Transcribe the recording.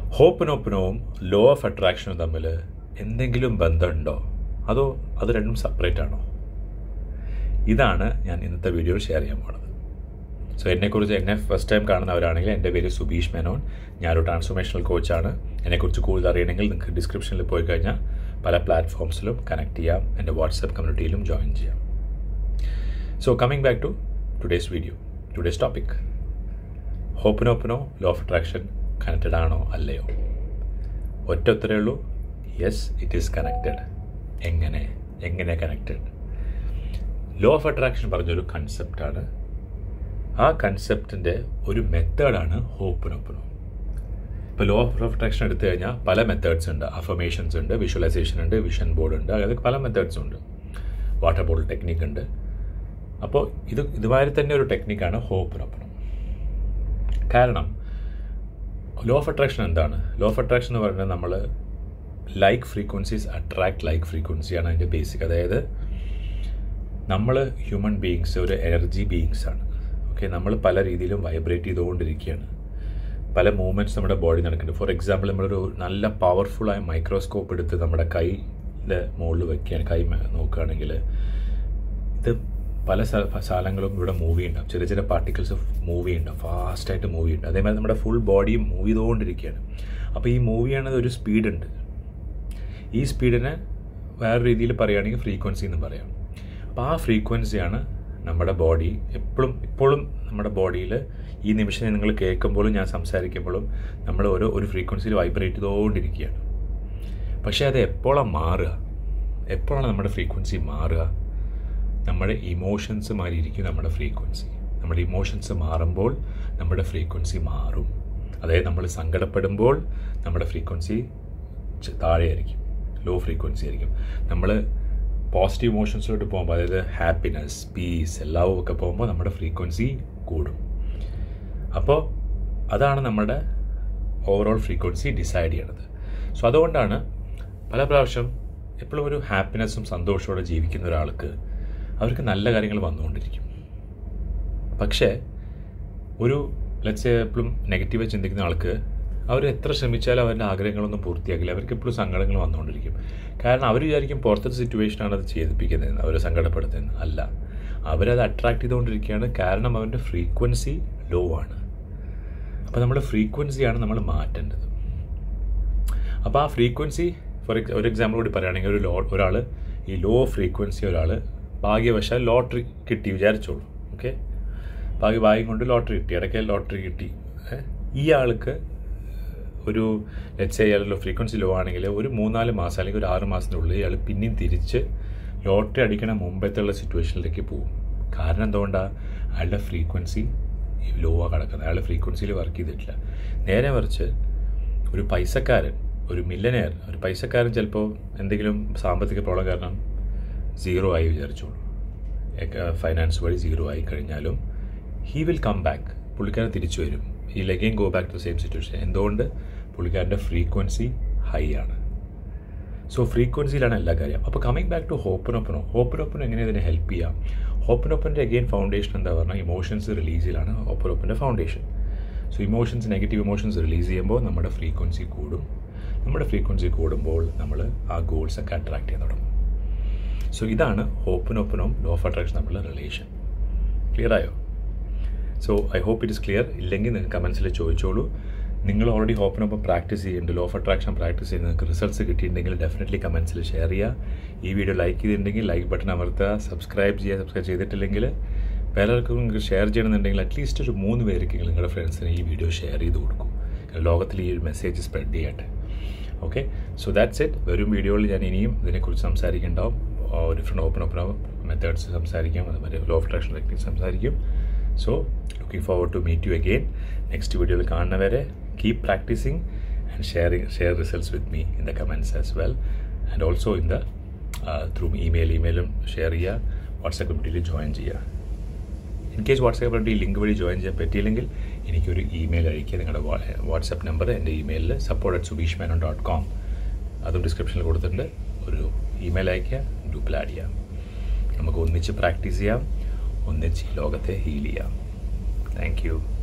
ഹോപ്പനോപ്പനവും law of അട്രാക്ഷനും തമ്മിൽ എന്തെങ്കിലും ബന്ധമുണ്ടോ അതോ അത് രണ്ടും സെപ്പറേറ്റ് ആണോ ഇതാണ് ഞാൻ ഇന്നത്തെ വീഡിയോയിൽ ഷെയർ ചെയ്യാൻ പോണത് സോ എന്നെക്കുറിച്ച് എന്നെ ഫസ്റ്റ് ടൈം കാണുന്നവരാണെങ്കിൽ എൻ്റെ പേര് സുബീഷ് മേനോൻ ഞാനൊരു ട്രാൻസ്ഫോർമേഷണൽ കോച്ചാണ് എന്നെക്കുറിച്ച് കൂടുതൽ അറിയണമെങ്കിൽ നിങ്ങൾക്ക് ഡിസ്ക്രിപ്ഷനിൽ പോയി കഴിഞ്ഞാൽ പല പ്ലാറ്റ്ഫോംസിലും കണക്ട് ചെയ്യാം എൻ്റെ വാട്സപ്പ് കമ്മ്യൂണിറ്റിയിലും ജോയിൻ ചെയ്യാം so coming back to today's video today's topic ho'oponopono law of attraction connected ആണോ അല്ലയോ ഒറ്റ ഉത്തരേ ഉള്ളൂ യെസ് ഇറ്റ് ഈസ് കണക്റ്റഡ് എങ്ങനെ എങ്ങനെ കണക്റ്റഡ് ലോ ഓഫ് അട്രാക്ഷൻ പറഞ്ഞൊരു കൺസെപ്റ്റാണ് ആ കൺസെപ്റ്റിൻ്റെ ഒരു മെത്തേഡാണ് ഹോപ്പനോപ്പനോ ഇപ്പോൾ ലോ ഓഫ് അട്രാക്ഷൻ എടുത്തു കഴിഞ്ഞാൽ പല മെത്തേഡ്സ് ഉണ്ട് അഫർമേഷൻസ് ഉണ്ട് വിഷ്വലൈസേഷൻ ഉണ്ട് വിഷൻ ബോർഡ് ഉണ്ട് അതായത് പല മെത്തേഡ്സും ഉണ്ട് വാട്ടർ ബോട്ടിൽ ടെക്നിക്ക് ഉണ്ട് അപ്പോൾ ഇത് ഇതുമാതിരി തന്നെ ഒരു ടെക്നിക്കാണ് ഹോപ്പനോപ്പനോ കാരണം ലോ ഓഫ് അട്രാക്ഷൻ എന്താണ് ലോ ഓഫ് അട്രാക്ഷൻ എന്ന് പറയുന്നത് നമ്മൾ ലൈക്ക് ഫ്രീക്വൻസീസ് അട്രാക്ട് ലൈക്ക് ഫ്രീക്വൻസിയാണ് അതിൻ്റെ ബേസിക് അതായത് നമ്മൾ ഹ്യൂമൻ ബീയിങ്സ് ഒരു എനർജി ബീയിങ്സ് ആണ് ഓക്കെ നമ്മൾ പല രീതിയിലും വൈബ്രേറ്റ് ചെയ്തുകൊണ്ടിരിക്കുകയാണ് പല മൂവ്മെൻറ്റ്സ് നമ്മുടെ ബോഡി നടക്കുന്നുണ്ട് ഫോർ എക്സാമ്പിൾ നമ്മളൊരു നല്ല പവർഫുള്ളായ മൈക്രോസ്കോപ്പ് എടുത്ത് നമ്മുടെ കൈയുടെ മുകളിൽ വയ്ക്കുകയാണ് കൈ നോക്കുകയാണെങ്കിൽ ഇത് പല സ്ഥലങ്ങളും ഇവിടെ മൂവ് ചെയ്യുന്നുണ്ടാവും ചെറിയ ചെറിയ പാർട്ടിക്കിൾസ് മൂവ് ചെയ്യുന്നുണ്ടാവും ഫാസ്റ്റായിട്ട് മൂവ് ചെയ്യുന്നുണ്ട് അതേമാതിരി നമ്മുടെ ഫുൾ ബോഡിയും മൂവ് ചെയ്തുകൊണ്ടിരിക്കുകയാണ് അപ്പോൾ ഈ മൂവ് ചെയ്യണത് ഒരു സ്പീഡുണ്ട് ഈ സ്പീഡിനെ വേറെ രീതിയിൽ പറയുകയാണെങ്കിൽ ഫ്രീക്വൻസി എന്ന് പറയാം അപ്പോൾ ആ ഫ്രീക്വൻസിയാണ് നമ്മുടെ ബോഡി എപ്പോഴും ഇപ്പോഴും നമ്മുടെ ബോഡിയിൽ ഈ നിമിഷം നിങ്ങൾ കേൾക്കുമ്പോഴും ഞാൻ സംസാരിക്കുമ്പോഴും നമ്മൾ ഓരോ ഒരു ഫ്രീക്വൻസിയിൽ വൈബ്രേറ്റ് ചെയ്തുകൊണ്ടിരിക്കുകയാണ് പക്ഷേ അത് എപ്പോഴാണ് മാറുക എപ്പോഴാണ് നമ്മുടെ ഫ്രീക്വൻസി മാറുക നമ്മുടെ ഇമോഷൻസ് മാറി ഇരിക്കും നമ്മുടെ ഫ്രീക്വൻസി നമ്മുടെ ഇമോഷൻസ് മാറുമ്പോൾ നമ്മുടെ ഫ്രീക്വൻസി മാറും അതായത് നമ്മൾ സങ്കടപ്പെടുമ്പോൾ നമ്മുടെ ഫ്രീക്വൻസി താഴെയായിരിക്കും ലോ ഫ്രീക്വൻസി ആയിരിക്കും നമ്മൾ പോസിറ്റീവ് ഇമോഷൻസിലോട്ട് പോകുമ്പോൾ അതായത് ഹാപ്പിനെസ് പീസ് എല്ലാവും ഒക്കെ പോകുമ്പോൾ നമ്മുടെ ഫ്രീക്വൻസി കൂടും അപ്പോൾ അതാണ് നമ്മുടെ ഓവറോൾ ഫ്രീക്വൻസി ഡിസൈഡ് ചെയ്യണത് സോ അതുകൊണ്ടാണ് പല പ്രാവശ്യം എപ്പോഴും ഒരു ഹാപ്പിനെസ്സും സന്തോഷത്തോടെ ജീവിക്കുന്ന ഒരാൾക്ക് അവർക്ക് നല്ല കാര്യങ്ങൾ വന്നുകൊണ്ടിരിക്കും പക്ഷേ ഒരു ലെറ്റ്സ് എപ്പോഴും നെഗറ്റീവായി ചിന്തിക്കുന്ന ആൾക്ക് അവർ എത്ര ശ്രമിച്ചാലും അവരുടെ ആഗ്രഹങ്ങളൊന്നും പൂർത്തിയാക്കില്ല അവർക്ക് എപ്പോഴും സങ്കടങ്ങൾ വന്നുകൊണ്ടിരിക്കും കാരണം അവർ വിചാരിക്കും പുറത്തൊരു സിറ്റുവേഷനാണ് അത് ചെയ്തിപ്പിക്കുന്നത് അവരെ സങ്കടപ്പെടുത്തുന്നത് അല്ല അവരത് അട്രാക്ട് ചെയ്തുകൊണ്ടിരിക്കുകയാണ് കാരണം അവരുടെ ഫ്രീക്വൻസി ലോ ആണ് അപ്പോൾ നമ്മുടെ ഫ്രീക്വൻസിയാണ് നമ്മൾ മാറ്റേണ്ടത് അപ്പോൾ ആ ഫ്രീക്വൻസി ഫോർ ഒരു എക്സാമ്പിൾ കൂടി പറയുകയാണെങ്കിൽ ഒരു ലോ ഒരാൾ ഈ ലോ ഫ്രീക്വൻസി ഒരാൾ ഭാഗ്യവശാൽ ലോട്ടറി കിട്ടി വിചാരിച്ചോളൂ ഓക്കെ ഭാഗ്യ ഭാഗ്യം കൊണ്ട് ലോട്ടറി കിട്ടി ഇടയ്ക്ക് ലോട്ടറി കിട്ടി ഈ ആൾക്ക് ഒരു ലെറ്റ്സ് അയാളുടെ ഫ്രീക്വൻസി ലോ ആണെങ്കിൽ ഒരു മൂന്നാല് മാസം അല്ലെങ്കിൽ ഒരു ആറ് മാസത്തിനുള്ളിൽ ഇയാൾ പിന്നെയും തിരിച്ച് ലോട്ടറി അടിക്കണ മുമ്പത്തുള്ള സിറ്റുവേഷനിലേക്ക് പോകും കാരണം എന്തുകൊണ്ടാണ് അയാളുടെ ഫ്രീക്വൻസി ലോ ആ കിടക്കുന്നത് അയാളുടെ ഫ്രീക്വൻസിയിൽ വർക്ക് ചെയ്തിട്ടില്ല നേരെ മറിച്ച് ഒരു പൈസക്കാരൻ ഒരു മില്ലനെയർ ഒരു പൈസക്കാരൻ ചിലപ്പോൾ എന്തെങ്കിലും സാമ്പത്തിക പ്രോബ്ലം കാരണം സീറോ ആയി വിചാരിച്ചോളൂ ഫൈനാൻസ് വഴി സീറോ ആയി കഴിഞ്ഞാലും ഹീ വിൽ കം ബാക്ക് പുള്ളിക്കാരൻ തിരിച്ചു വരും ഈ again go back to same situation എന്തുകൊണ്ട് പുള്ളിക്കാരൻ്റെ ഫ്രീക്വൻസി ഹൈ ആണ് സോ ഫ്രീക്വൻസിയിലാണ് എല്ലാ കാര്യം അപ്പോൾ coming back to ho'oponopono ho'oponopono എങ്ങനെ ഇതിനെ ഹെൽപ്പ് ചെയ്യാം ഹോപ്പനോപ്പൻ്റെ അഗെയിൻ ഫൗണ്ടേഷൻ എന്താ പറഞ്ഞാൽ ഇമോഷൻസ് റിലീസിലാണ് ഹോപ്പനോപ്പൻ്റെ foundation so emotions negative emotions release ചെയ്യുമ്പോൾ നമ്മുടെ ഫ്രീക്വൻസി കൂടും നമ്മുടെ ഫ്രീക്വൻസി കൂടുമ്പോൾ നമ്മൾ ആ ഗോൾസൊക്കെ അട്രാക്ട് ചെയ്യാൻ തുടങ്ങും സോ ഇതാണ് ഹോപ്പനോപ്പനവും ലോ ഓഫ് അട്രാക്ഷൻ തമ്മിലുള്ള റിലേഷൻ ക്ലിയർ ആയോ so I hope it is clear ഇല്ലെങ്കിൽ നിങ്ങൾക്ക് കമൻസിൽ ചോദിച്ചോളൂ നിങ്ങൾ ഓൾറെഡി ഹോപ്പിനൊപ്പം പ്രാക്ടീസ് ചെയ്യുന്നുണ്ട് ലോ ഓഫ് അട്രാക്ഷൻ പ്രാക്ടീസ് ചെയ്ത് നിങ്ങൾക്ക് റിസൾട്ട്സ് കിട്ടിയിട്ടുണ്ടെങ്കിൽ ഡെഫിനറ്റ്ലി കമൻസിൽ ഷെയർ ചെയ്യുക ഈ വീഡിയോ ലൈക്ക് ചെയ്തിട്ടുണ്ടെങ്കിൽ ലൈക്ക് ബട്ടൺ അമർത്തുക സബ്സ്ക്രൈബ് ചെയ്യുക സബ്സ്ക്രൈബ് ചെയ്തിട്ടില്ലെങ്കിൽ പലർക്കും നിങ്ങൾക്ക് ഷെയർ ചെയ്യണമെന്നുണ്ടെങ്കിൽ അറ്റ്ലീസ്റ്റ് ഒരു മൂന്ന് പേർക്കെങ്കിലും നിങ്ങളുടെ ഫ്രണ്ട്സിന് ഈ വീഡിയോ ഷെയർ ചെയ്ത് കൊടുക്കും ലോകത്തിൽ ഈ ഒരു മെസ്സേജ് സ്പ്രെഡ് ചെയ്യട്ടെ ഓക്കെ സോ ദാറ്റ്സ് ഇറ്റ് വരും വീഡിയോയിൽ ഞാൻ ഇനിയും ഇതിനെക്കുറിച്ച് സംസാരിക്കുന്നുണ്ടാവും ഡിഫറെൻറ്റ് ഓപ്പൺ ഓപ്പൺ മെത്തേഡ്സ് സംസാരിക്കും അതുപോലെ ലോ ഓഫ് അട്രാക്ഷൻ ടെക്നിക്സ് സംസാരിക്കും so looking forward to meet you again next വീഡിയോയിൽ കാണുന്നവരെ keep practising and sharing share results with me in the comments as well and also in the through email ഇമെയിലും share ചെയ്യുക WhatsApp community join ചെയ്യുക in case WhatsApp community link വഴി join ചെയ്യാൻ പറ്റിയില്ലെങ്കിൽ എനിക്കൊരു email അയക്കുക നിങ്ങളുടെ വാട്സാപ്പ് നമ്പർ എൻ്റെ ഇമെയിലിൽ support at Subeesh Menon dot com അതും ഡിസ്ക്രിപ്ഷനിൽ കൊടുത്തിട്ടുണ്ട് ഒരു ഇമെയിൽ അയയ്ക്കുക ഗ്രൂപ്പിൽ ആഡ് ചെയ്യാം നമുക്ക് ഒന്നിച്ച് പ്രാക്ടീസ് ചെയ്യാം ഒന്നിച്ച് ഈ ലോകത്തെ ഹീൽ ചെയ്യാം താങ്ക് യു